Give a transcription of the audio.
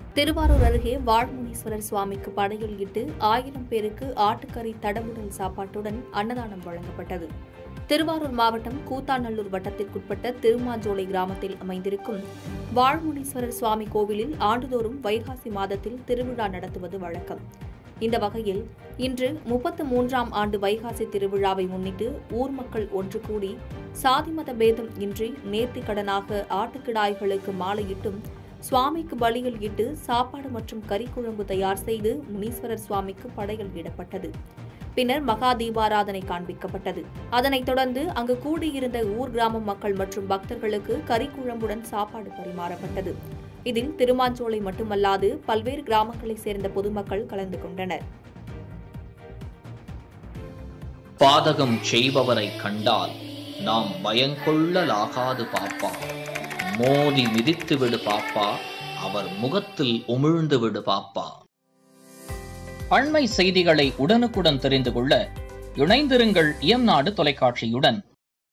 திருவாரூர் அருகே வாழ்முனீஸ்வரர் சுவாமிக்கு படையல் இட்டு ஆயிரம் பேருக்கு ஆட்டுக்கறி தடமுடல் சாப்பாட்டுடன் அன்னதானம் வழங்கப்பட்டது திருவாரூர் மாவட்டம் கூத்தாநல்லூர் வட்டத்திற்குட்பட்ட திருமாஞ்சோலை கிராமத்தில் அமைந்திருக்கும் வாழ்முனீஸ்வரர் சுவாமி கோவிலில் ஆண்டுதோறும் வைகாசி மாதத்தில் திருவிழா நடத்துவது வழக்கம் இந்த வகையில் இன்று முப்பத்து மூன்றாம் ஆண்டு வைகாசி திருவிழாவை முன்னிட்டு ஊர் மக்கள் ஒன்று கூடி சாதி மத பேதம் இன்றி நேர்த்திக்கடனாக ஆட்டுக்கிடாய்களுக்கு மாலையிட்டும் சுவாமிக்கு பலிகள் இட்டு சாப்பாடு மற்றும் கறிக்குழம்பு தயார் செய்து முனீஸ்வரர் சுவாமிக்கு படையல் இடப்பட்டது பின்னர் மகா தீபாராதனை காண்பிக்கப்பட்டது அதனைத் தொடர்ந்து அங்கு கூடியிருந்த ஊர் கிராம மக்கள் மற்றும் பக்தர்களுக்கு கறிக்குழம்புடன் சாப்பாடு பரிமாறப்பட்டது இதில் திருமாஞ்சோலை மட்டுமல்லாது பல்வேறு கிராமங்களைச் சேர்ந்த பொதுமக்கள் கலந்து கொண்டனர் பாதகம் செய்பவரை கண்டால் நாம் பயங்கொள்ளலாகாது பாப்பா மோதி மிதித்து விடு பாப்பா அவர் முகத்தில் உமிழ்ந்து விடு பாப்பா அண்மை செய்திகளை உடனுக்குடன் தெரிந்து கொள்ள இணைந்திருங்கள் இயம்நாடு தொலைக்காட்சியுடன்